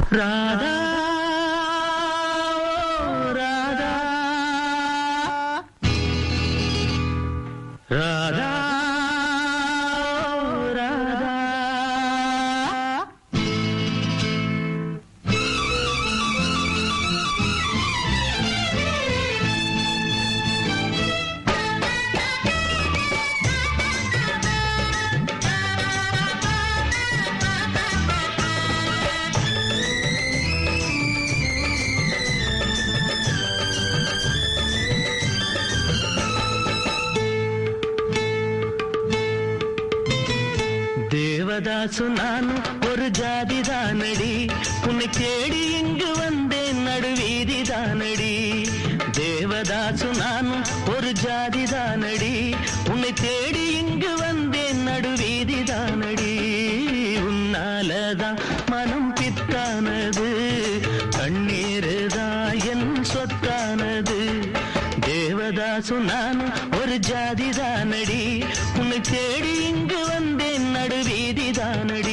ராதா ஓ ராதா ராதா ஓ ராதா தேவதாசு நானும் ஒரு ஜாதி தானடி உன்னை தேடி இங்கு வந்தேன் நடுவீதி தானடி தேவதாசு நானும் ஒரு ஜாதி தானடி உன்னை தேடி இங்கு வந்தேன் நடுவீதி தானடி உன்னாலதான் மனம் பித்தானது கண்ணீருதான் என் சொத்தானது தேவதாசு நானும் ஒரு ஜாதி தானடி உன்னை தேடி இங்கு வந்தேன் நடுவீதி தானடி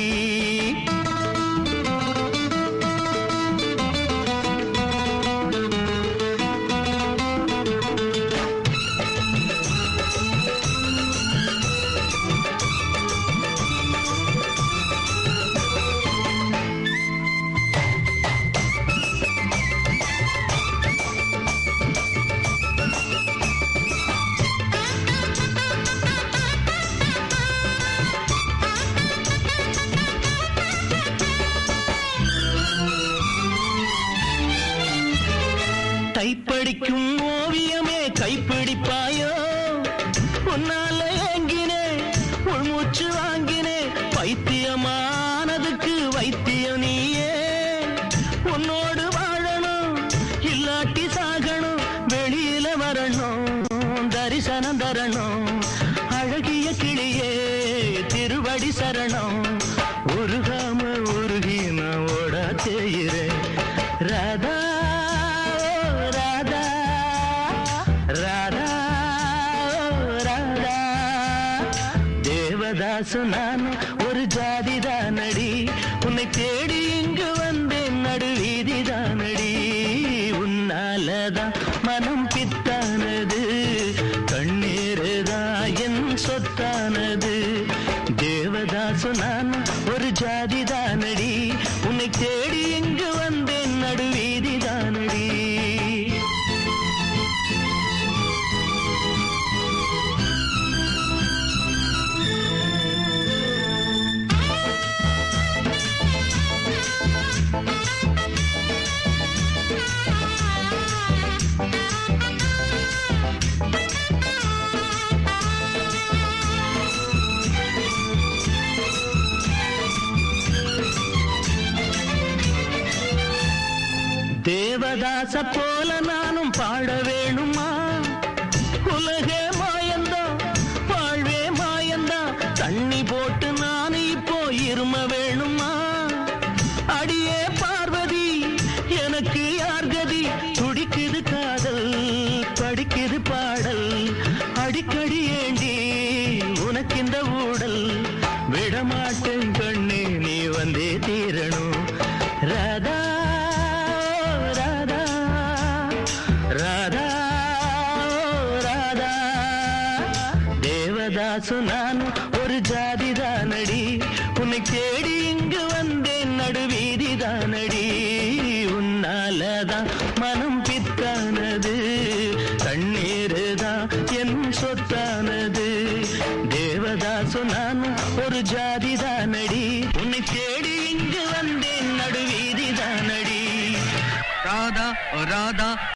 டைப்படிக்கும் ஓவியமே கைப்பிடிப்பாயோ உன்னால ஏங்கினே உள்மூச்சு வாங்கினே பைத்தியமானதுக்கு வைத்தியம் நீயே உன்னோடு வாழணும் இல்லாட்டி சாகணும் வெளியில வரணும் தரிசனம் தரணும் அழகிய கிளியே திருவடி சரணம் உருகாம உருகி நான் ஓட செய்கிறேன் ராதா ஓ ராதா ராதா ஓ ராதா தேவதாசு நான் ஒரு ஜாதி தானடி உன்னை தேடி இங்கு வந்தேன் நடுவீதி தானடி உன்னாலதான் மனம் பித்தானது கண்ணீருதான் என் சொத்தானது தேவதாசு நான் ஒரு ஜாதி தானடி உன்னை தேடி இங்கு வந்தேன் நடுவீதி தானடி தேவதாச போல நானும் பாட வேணுமா உலகே மாயந்தா வாழ்வே மாயந்தா தண்ணி போட்டு நானு இப்போ இரும வேணுமா அடியே பார்வதி எனக்கு யார் கதி துடிக்குது காதல் படிக்குது பாடல் அடிக்கடி ஏண்டி உனக்கு இந்த ஊடல் விடமாட்டேன் கண்ணே நீ வந்தே தீரணும் ராதா ராதா ராதா ராதா தேவதாசு நான் ஒரு ஜாதி தானடி உன்னை தேடி இங்கு வந்தேன் நடுவீதி தானடி உன்னாலதான் மனம் பித்தானது கண்ணீருதான் என் சொத்தானது தேவதாசு நான் ஒரு ஜாதி தானடி உன்னை தேடி இங்கு வந்தேன் நடுவீதி தானடி ராதா ஓ ராதா